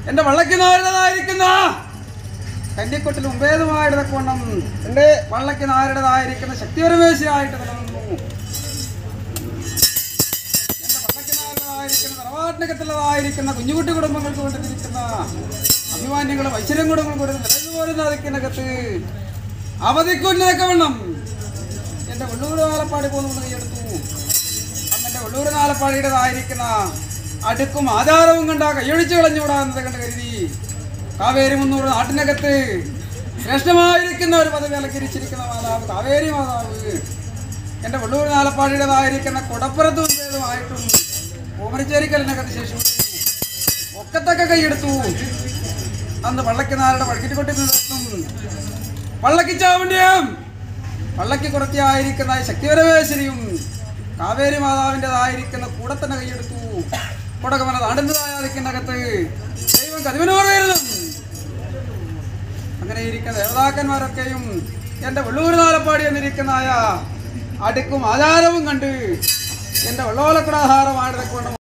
എന്റെ വള്ളക്ക് നാരുടേതായിരിക്കുന്ന കന്യക്കൊട്ടിൽ മുമ്പേതുമായിട്ട് തക്കവണ്ണം എന്റെ വള്ളക്ക് നാരുടേതായിരിക്കുന്ന ശക്തിപരമേശയായിട്ട് നിലനിന്നു എന്റെ വള്ളക്ക് നാരുടേതായിരിക്കുന്ന തറവാട്ടിനകത്തുള്ളതായിരിക്കുന്ന കുഞ്ഞുകുട്ടി കുടുംബങ്ങൾക്ക് കൊണ്ടിരിക്കുന്ന അഭിമാന്യങ്ങളും ഐശ്വര്യം കുടുംബങ്ങൾ കൊടുത്ത് നിലനിന്നു പോരുന്ന അതിനകത്ത് അവധിക്കുന്നതൊക്കെ വേണം എന്റെ വെള്ളൂർ ആലപ്പാടി പോകുന്ന കൈയെടുത്തു അന്നെന്റെ വെള്ളൂർ ആലപ്പാടിയുടേതായിരിക്കുന്ന അടുക്കും ആധാരവും കണ്ട കൈയൊഴിച്ചു കളഞ്ഞുകൂടാന്നത് കണ്ട് കരുതി കാവേരി മുന്നൂറ് നാട്ടിനകത്ത് ശ്രേഷ്ഠമായിരിക്കുന്ന ഒരു പദവി അലങ്കരിച്ചിരിക്കുന്ന മാതാവ് കാവേരി മാതാവ് എന്റെ വെള്ളൂർ ആലപ്പാടിയുടേതായിരിക്കുന്ന കൊടപ്പുറത്തും ഭേദമായിട്ടും ഓമരിച്ചേരിക്കലിനകത്ത് ശേഷം ഒക്കത്തൊക്കെ കൈയെടുത്തു അന്ന് വള്ളക്കിനാരുടെ വഴക്കിട്ട് കൊട്ടി നിർത്തും വള്ളക്ക് ചാവണ്ടിയും വള്ളക്ക് കുറച്ചായിരിക്കുന്ന ശക്തിപരമേശ്വരിയും കാവേരി മാതാവിൻ്റെതായിരിക്കുന്ന കൂടെ തന്നെ കൈയെടുത്തു കൊടകമന താണ്ടുന്നതായിരിക്കുന്നകത്ത് ദൈവം കതിവനോട് വരുന്നു അങ്ങനെ ഇരിക്കുന്ന ദേവതാക്കന്മാരൊക്കെയും എൻ്റെ വെള്ളൂർ നാലപ്പാടി എന്നിരിക്കുന്നതായ അടുക്കും ആചാരവും കണ്ട് എൻ്റെ വെള്ളോലക്കുടാഹാരമായിട്ട് കൊണ്ട്